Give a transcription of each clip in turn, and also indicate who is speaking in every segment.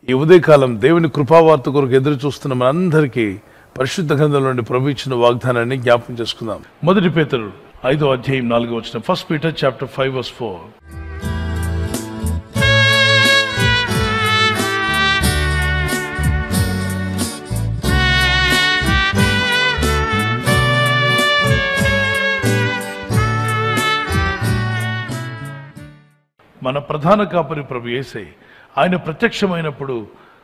Speaker 1: ఈ ఉదయకాలం దేవుని కృపావార్త కొరకు ఎదురు చూస్తున్న మనందరికీ పరిశుద్ధ గ్రంథంలో నుండి ప్రభు ఇచ్చిన వాగ్దానాన్ని జ్ఞాపకం చేసుకుందాం మొదటి పేతురు ఐదో అధ్యాయం నాలుగో వచ్చిన first Peter chapter five verse four మన ప్రధాన కాపరి ప్రభు యేసై ఆయన ప్రత్యక్షమైనప్పుడు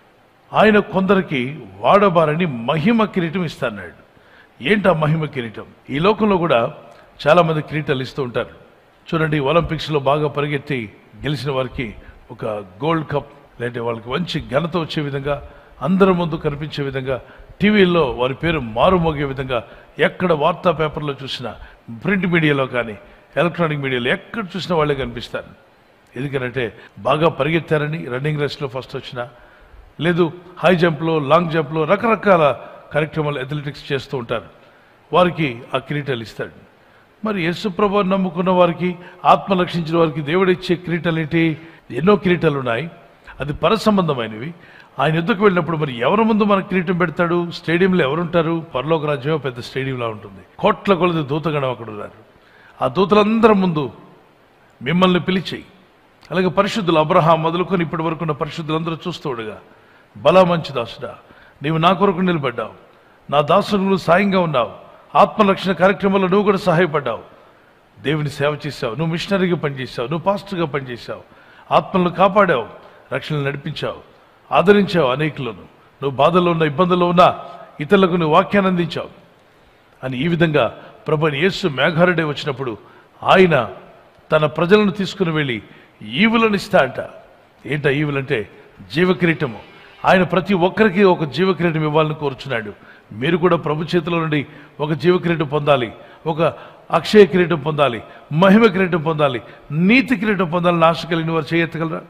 Speaker 1: ఆయన కొందరికి వాడబారని మహిమ కిరీటం ఇస్తాడు ఏంటి ఆ మహిమ కిరీటం ఈ లోకంలో కూడా చాలా మంది కిరీటాలు ఇస్తూ ఉంటారు చూడండి ఒలింపిక్స్లో బాగా పరిగెత్తి గెలిచిన వారికి ఒక గోల్డ్ కప్ లేదంటే వాళ్ళకి మంచి ఘనత వచ్చే విధంగా అందరి ముందు కనిపించే విధంగా టీవీల్లో వారి పేరు మారుమోగే విధంగా ఎక్కడ వార్తా పేపర్లో చూసినా ప్రింట్ మీడియాలో కానీ ఎలక్ట్రానిక్ మీడియాలో ఎక్కడ చూసినా వాళ్ళే కనిపిస్తారు ఎందుకంటే బాగా పరిగెత్తారని రన్నింగ్ రేస్లో ఫస్ట్ వచ్చిన లేదు హై జంప్లో లాంగ్ జంప్లో రకరకాల కార్యక్రమాలు అథ్లెటిక్స్ చేస్తూ ఉంటారు వారికి ఆ కిరీటాలు ఇస్తాడు మరి యేసుప్రభు నమ్ముకున్న వారికి ఆత్మ రక్షించిన వారికి దేవుడు ఇచ్చే కిరీటాలు ఏంటి ఎన్నో కిరీటాలు ఉన్నాయి అది పరసంబంధమైనవి ఆయన యుద్ధకు వెళ్ళినప్పుడు మరి ఎవరి ముందు మన కిరీటం పెడతాడు స్టేడియంలో ఎవరుంటారు పరలోక రాజ్యం పెద్ద స్టేడియంలా ఉంటుంది కోట్ల కొలది దూతగణం అక్కడ ఉన్నారు ఆ దూతలందరి ముందు మిమ్మల్ని పిలిచి అలాగే పరిశుద్ధులు అబ్రహాం మొదలుకొని ఇప్పటి వరకు ఉన్న పరిశుద్ధులందరూ చూస్తూ ఉండగా బలా మంచి దాసుడా నీవు నా కొరకు నిలబడ్డావు నా దాసుడు నువ్వు సాయంగా ఉన్నావు ఆత్మరక్షణ కార్యక్రమంలో నువ్వు కూడా సహాయపడ్డావు దేవుని సేవ చేశావు నువ్వు మిషనరీగా పనిచేశావు నువ్వు పాస్టర్గా పనిచేశావు ఆత్మలను కాపాడావు రక్షణలు నడిపించావు ఆదరించావు అనేకులను నువ్వు బాధల్లో ఉన్న ఇబ్బందుల్లో ఉన్నా ఇతరులకు నువ్వు వాక్యాన్ని అందించావు అని ఈ విధంగా ప్రభుని యేసు మేఘారుడే వచ్చినప్పుడు ఆయన తన ప్రజలను తీసుకుని వెళ్ళి ఈవులను ఇస్తా అంట ఏంట ఈవులంటే జీవకిరీటము ఆయన ప్రతి ఒక్కరికి ఒక జీవకిరీటం ఇవ్వాలని కోరుచున్నాడు మీరు కూడా ప్రభు చేతిలో నుండి ఒక జీవకిరీటం పొందాలి ఒక అక్షయ కిరీటం పొందాలి మహిమ కిరీటం పొందాలి నీతి కిరీటం పొందాలని ఆశ కలిగిన వారు చేయెత్తగలరా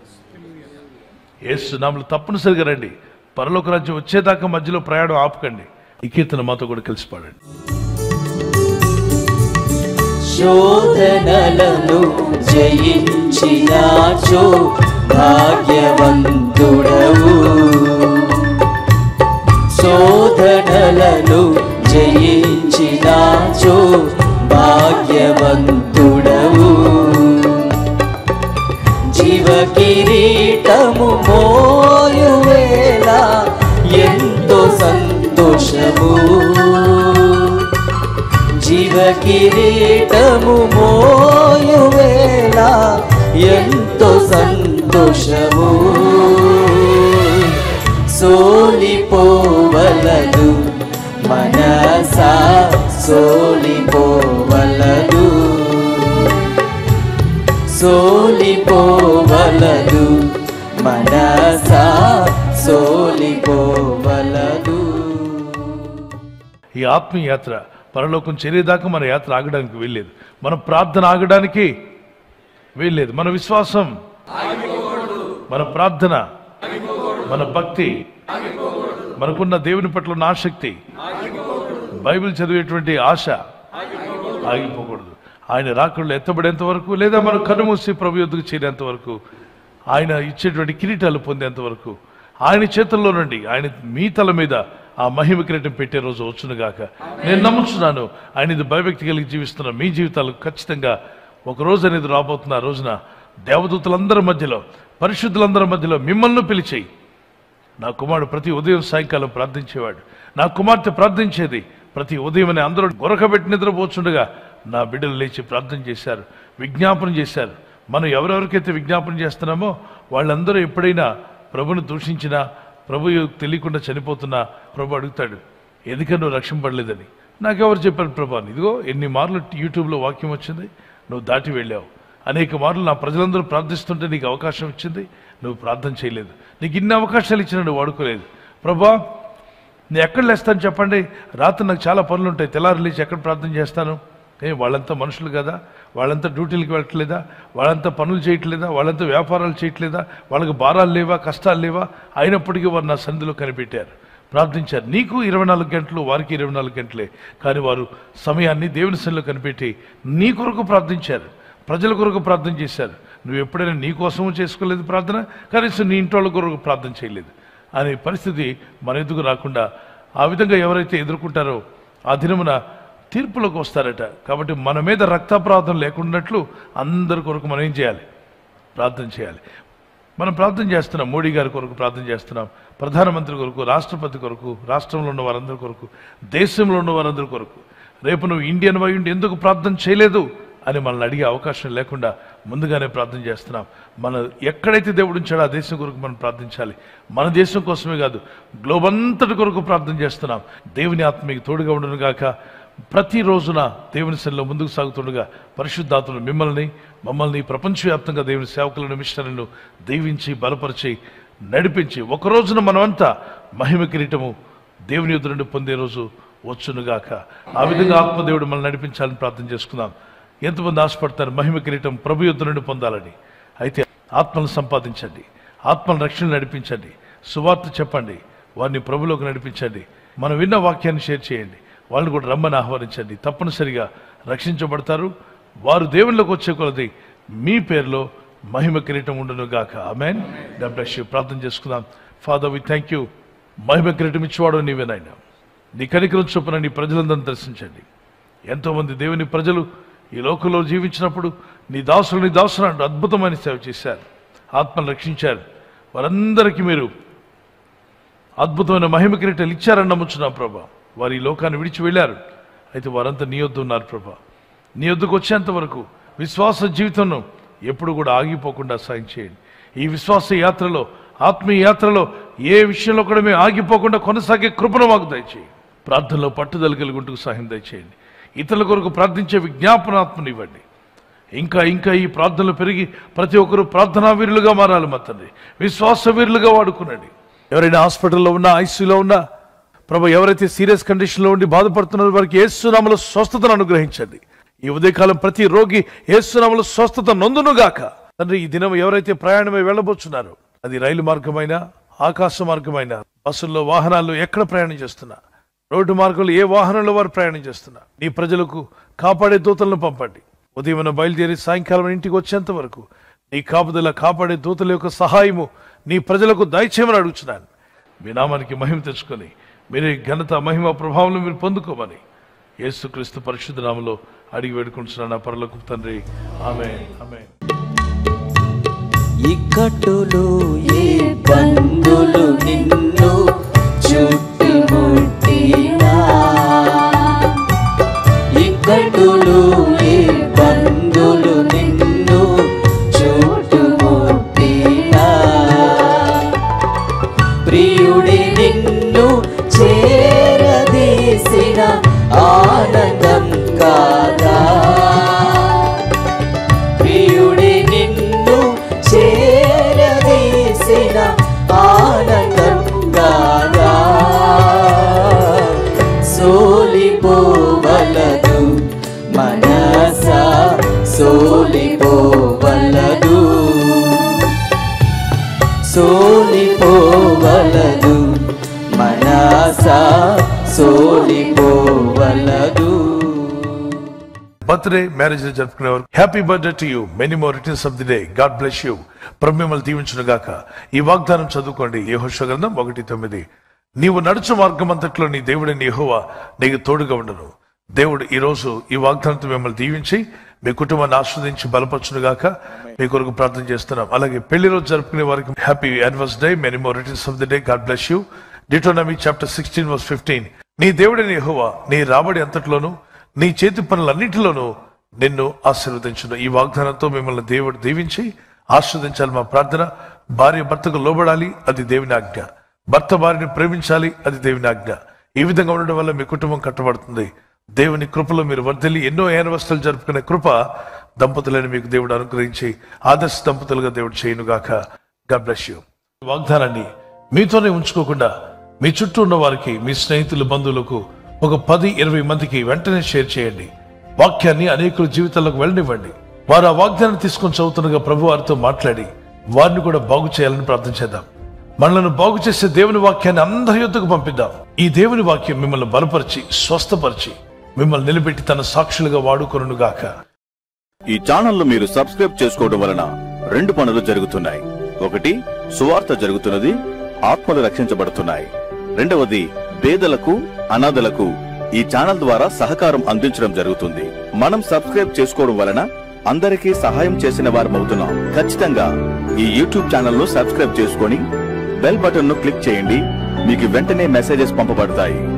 Speaker 1: యేసు నామలు తప్పనిసరిగా రండి పరలోక రాజ్యం వచ్చేదాకా మధ్యలో ప్రయాణం ఆపకండి ఈ కీర్తన మాతో కూడా కలిసి పాడండి
Speaker 2: శోధనలను జయించినాచో భాగ్యవంతుడవు శోధనలను జయించినాచో భాగ్యవంతుడవు జీవ కిరీటము మోయువేళ ఎంతో సంతోషము జీవ కిరీటము మోయువేళ ఎంతో సంతోషము సోలిపోవలదు మనసా సోలిపోవలదు సోలిపోవలదు మనసా సోలిపోవలదు
Speaker 1: ఈ ఆత్మీయ యాత్ర పరలోకం చేరేదాకా మన యాత్ర ఆగడానికి వీల్లేదు మన ప్రార్థన ఆగడానికి వీల్లేదు మన విశ్వాసం మన ప్రార్థన మన భక్తి మనకున్న దేవుని పట్ల ఉన్న ఆసక్తి బైబిల్ చదివేటువంటి ఆశ ఆగిపోకూడదు ఆయన రాకుండా ఎత్తబడేంత వరకు లేదా మనం కనుమూసి ప్రభు యొద్దకు చేరేంత వరకు ఆయన ఇచ్చేటువంటి కిరీటాలు పొందేంత వరకు ఆయన చేతుల్లో నుండి ఆయన మీ తల మీద ఆ మహిమ కిరీటం పెట్టే రోజు వచ్చునుగాక నేను నమ్ముచున్నాను ఆయన ఇది భయభక్తి కలిగి జీవిస్తున్న మీ జీవితాలు ఖచ్చితంగా ఒక రోజు అనేది రాబోతున్న ఆ రోజున దేవదూతలందరి మధ్యలో పరిశుద్ధులందరి మధ్యలో మిమ్మల్ని పిలిచేయి నా కుమారుడు ప్రతి ఉదయం సాయంకాలం ప్రార్థించేవాడు నా కుమార్తె ప్రార్థించేది ప్రతి ఉదయం అందరూ గొరకబెట్టి నిద్రపోచుండగా నా బిడ్డలు లేచి ప్రార్థన చేశారు విజ్ఞాపన చేశారు మనం ఎవరెవరికైతే విజ్ఞాపన చేస్తున్నామో వాళ్ళందరూ ఎప్పుడైనా ప్రభుని దూషించినా ప్రభు తెలియకుండా చనిపోతున్నా ప్రభు అడుగుతాడు ఎందుకని నువ్వు రక్షింపడలేదని నాకెవరు చెప్పారు ప్రభా అని? ఇదిగో ఎన్ని మార్లు యూట్యూబ్లో వాక్యం వచ్చింది నువ్వు దాటి వెళ్ళావు అనేక మార్లు నా ప్రజలందరూ ప్రార్థిస్తుంటే నీకు అవకాశం ఇచ్చింది నువ్వు ప్రార్థన చేయలేదు నీకు ఇన్ని అవకాశాలు ఇచ్చినా నువ్వు వాడుకోలేదు ప్రభా నేను ఎక్కడ లేస్తాను చెప్పండి రాత్రి నాకు చాలా పనులు ఉంటాయి తెల్లారి లేచి ఎక్కడ ప్రార్థన చేస్తాను ఏ వాళ్ళంతా మనుషులు కదా వాళ్ళంతా డ్యూటీలకు వెళ్ళట్లేదా వాళ్ళంతా పనులు చేయట్లేదా వాళ్ళంతా వ్యాపారాలు చేయట్లేదా వాళ్ళకి భారాలు లేవా కష్టాలు లేవా అయినప్పటికీ వారు నా సంధిలో కనిపెట్టారు ప్రార్థించారు నీకు ఇరవై నాలుగు గంటలు వారికి ఇరవై నాలుగు గంటలే కానీ వారు సమయాన్ని దేవుని సన్నిలో కనిపెట్టి నీ కొరకు ప్రార్థించారు ప్రజల కొరకు ప్రార్థన చేశారు నువ్వు ఎప్పుడైనా నీ కోసము చేసుకోలేదు ప్రార్థన కనీసం నీ ఇంటి వాళ్ళ కొరకు ప్రార్థన చేయలేదు అనే పరిస్థితి మన ఎదుగు రాకుండా ఆ విధంగా ఎవరైతే ఎదుర్కొంటారో ఆ దినమున తీర్పులోకి వస్తారట కాబట్టి మన మీద రక్తప్రార్థన లేకున్నట్లు అందరి కొరకు మనం ఏం చేయాలి ప్రార్థన చేయాలి మనం ప్రార్థన చేస్తున్నాం మోడీ గారి కొరకు ప్రార్థన చేస్తున్నాం ప్రధానమంత్రి కొరకు రాష్ట్రపతి కొరకు రాష్ట్రంలో ఉన్న వారందరి కొరకు దేశంలో ఉన్న వారందరి కొరకు రేపు నువ్వు ఇండియన్ వై ఉండి ఎందుకు ప్రార్థన చేయలేదు అని మనల్ని అడిగే అవకాశం లేకుండా ముందుగానే ప్రార్థన చేస్తున్నాం మన ఎక్కడైతే దేవుడు ఉంచాడో ఆ దేశం కొరకు మనం ప్రార్థించాలి మన దేశం కోసమే కాదు గ్లోబ్ అంతటి కొరకు ప్రార్థన చేస్తున్నాం దేవుని ఆత్మ మీకు తోడుగా ఉండను గాక ప్రతి రోజున దేవుని సెల్లో ముందుకు సాగుతుండగా పరిశుద్ధాత్మలు మిమ్మల్ని మమ్మల్ని ప్రపంచవ్యాప్తంగా దేవుని సేవకులను మిషనలను దీవించి బలపరిచి నడిపించి ఒక రోజున మనమంతా మహిమ కిరీటము దేవుని యుద్ధ నుండి పొందే రోజు వచ్చునుగాక ఆ విధంగా ఆత్మదేవుడు మనల్ని నడిపించాలని ప్రార్థన చేసుకుందాం ఎంతమంది ఆశపడతారు మహిమ కిరీటం ప్రభు యుద్ధ నుండి పొందాలని అయితే ఆత్మను సంపాదించండి ఆత్మను రక్షణ నడిపించండి సువార్త చెప్పండి వారిని ప్రభులోకి నడిపించండి మనం విన్న వాక్యాన్ని షేర్ చేయండి వాళ్ళని కూడా రమ్మని ఆహ్వానించండి తప్పనిసరిగా రక్షించబడతారు వారు దేవుళ్ళకి వచ్చే కొలది మీ పేరులో మహిమ కిరీటం ఉండును గాక ఆమెన్ డబ్ల్యూఎస్ ప్రార్థన చేసుకుందాం ఫాదర్ వి థ్యాంక్ యూ మహిమ కిరీటం ఇచ్చేవాడు నీవే నాయన నీ కనికరం చొప్పున నీ ప్రజలందరినీ దర్శించండి ఎంతోమంది దేవుని ప్రజలు ఈ లోకంలో జీవించినప్పుడు నీ దాసులు నీ దాసులు అంటూ అద్భుతమైన సేవ చేశారు ఆత్మను రక్షించారు వారందరికీ మీరు అద్భుతమైన మహిమ కిరీటాలు ఇచ్చారని నమ్ముచున్నాం ప్రభా వారు ఈ లోకాన్ని విడిచి వెళ్ళారు అయితే వారంతా నీ వద్ద ఉన్నారు ప్రభా నీ వద్దకు వచ్చేంత వరకు విశ్వాస జీవితంలో ఎప్పుడు కూడా ఆగిపోకుండా సాయం చేయండి ఈ విశ్వాస యాత్రలో ఆత్మీయ యాత్రలో ఏ విషయంలో కూడా మేము ఆగిపోకుండా కొనసాగే కృపను మాకు దయచేయండి ప్రార్థనలో పట్టుదల కలిగి ఉంటూ సహాయం దయచేయండి ఇతరుల కొరకు ప్రార్థించే విజ్ఞాపనాత్మనివ్వండి ఇంకా ఇంకా ఈ ప్రార్థనలు పెరిగి ప్రతి ఒక్కరు ప్రార్థనా వీరులుగా మారాలి మా తండ్రి విశ్వాస వీరులుగా వాడుకునండి ఎవరైనా హాస్పిటల్లో ఉన్నా ఐసీలో ఉన్నా ప్రభు ఎవరైతే సీరియస్ కండిషన్లో ఉండి బాధపడుతున్నారో వారికి ఏసునామలో స్వస్థతను అనుగ్రహించండి ఈ ఉదయకాలం ప్రతి రోగి ఏసునామలో స్వస్థత నొందునుగాక తండ్రి ఈ దినం ఎవరైతే ప్రయాణమై వెళ్ళబోతున్నారో అది రైలు మార్గమైనా ఆకాశ మార్గమైనా బస్సుల్లో వాహనాల్లో ఎక్కడ ప్రయాణం చేస్తున్నా రోడ్డు మార్గంలో ఏ వాహనంలో వారు ప్రయాణం చేస్తున్నా నీ ప్రజలకు కాపాడే దూతలను పంపండి ఉదయం బయలుదేరి సాయంకాలం ఇంటికి వచ్చేంత వరకు నీ కాపుదల కాపాడే దూతల యొక్క సహాయము నీ ప్రజలకు దయచేయమని అడుగుతున్నాను మీ నామానికి మహిమ తెచ్చుకొని మీరే ఘనత మహిమ ప్రభావం మీరు పొందుకోమని యేసుక్రీస్తు పరిశుద్ధ నామలో అడిగి వేడుకుంటున్నాను నా పరలోకి తండ్రి ఆమె ఆమె
Speaker 2: ఇక్కట్టులు ఏ బంధులు నిన్ను చుట్టుముట్టినా ఇక్కట్టులు ఏ బంధులు నిన్ను చుట్టుముట్టినా ప్రియుడి నిన్ను చేరదీసిన ఆనందం కాదా ప్రియుడి నిన్ను చేరదీసిన ఆనందం కాదా సోలిపోవలదు మనస సోలిపోవలదు సోలిపోవలదు మనస సోలిపోవలదు
Speaker 1: బర్త్డే మ్యారేజ్ జరుపుకునేవారు happy birthday to you many more returns of the day God bless you ప్రభు మిమ్మల్ని దీవించును గాక ఈ వాగ్దానం చదువుకోండి యెహోషువ గ్రంథం ఒకటి తొమ్మిది నీవు నడుచు మార్గం అంతట్లో నీ దేవుడిని యెహోవా నీకు తోడుగా ఉండను దేవుడు ఈ రోజు ఈ వాగ్దానంతో మిమ్మల్ని దీవించి మీ కుటుంబాన్ని ఆస్వాదించి బలపరచును గాక మీ కొరకు ప్రార్థన చేస్తున్నాం అలాగే పెళ్లి రోజు జరుపుకునే వారికి happy anniversary day many more returns of the day God bless you Deuteronomy chapter sixteen verse fifteen నీ దేవుడిని యెహోవా నీ రాబడి అంతట్లోనూ నీ చేతి పనులన్నింటిలోనూ నిన్ను ఆశీర్వదించును ఈ వాగ్దానంతో మిమ్మల్ని దేవుడు దీవించి ఆస్వాదించాలి మా ప్రార్థన భార్య భర్తకు లోబడాలి అది దేవుని ఆజ్ఞ భర్త భార్యని ప్రేమించాలి అది దేవుని ఆజ్ఞ ఈ విధంగా ఉండడం వల్ల మీ కుటుంబం కట్టబడుతుంది దేవుని కృపలో మీరు వర్ధిల్లి ఎన్నో ఏనవస్థలు జరుపుకునే కృప దంపతులను మీకు దేవుడు అనుగ్రహించి ఆదర్శ దంపతులుగా దేవుడు చేయనుగాక గాడ్ బ్లెస్ యూ వాగ్దానాన్ని మీతోనే ఉంచుకోకుండా మీ చుట్టూ ఉన్న వారికి మీ స్నేహితులు బంధువులకు ఒక పది ఇరవై మందికి వెంటనే షేర్ చేయండి వాక్యాన్ని అనేకుల జీవితాల్లోకి వెళ్ళనివ్వండి వారు ఆ వాగ్దానం తీసుకొని చదువుతుండగా ప్రభు వారితో మాట్లాడి వారిని కూడా బాగు చేయాలని ప్రార్థన చేద్దాం మనలను బాగు చేసే దేవుని వాక్యాన్ని అందరి యొద్దకు పంపిద్దాం ఈ దేవుని వాక్యం మిమ్మల్ని బలపరిచి స్వస్థపరిచి మిమ్మల్ని నిలబెట్టి తన సాక్షులుగా వాడుకొనుగాక
Speaker 3: ఈ ఛానల్ ను మీరు సబ్స్క్రైబ్ చేసుకోవడం వలన రెండు పనులు జరుగుతున్నాయి ఒకటి సువార్త జరుగుతున్నది ఆత్మలు రక్షించబడుతున్నాయి రెండవది పేదలకు అనాథలకు ఈ ఛానల్ ద్వారా సహకారం అందించడం జరుగుతుంది మనం సబ్స్క్రైబ్ చేసుకోవడం వలన అందరికీ సహాయం చేసిన వారమవుతున్నాం ఖచ్చితంగా ఈ యూట్యూబ్ ఛానల్ ను సబ్స్క్రైబ్ చేసుకొని బెల్ బటన్ ను క్లిక్ చేయండి మీకు వెంటనే మెసేజెస్ పంపబడతాయి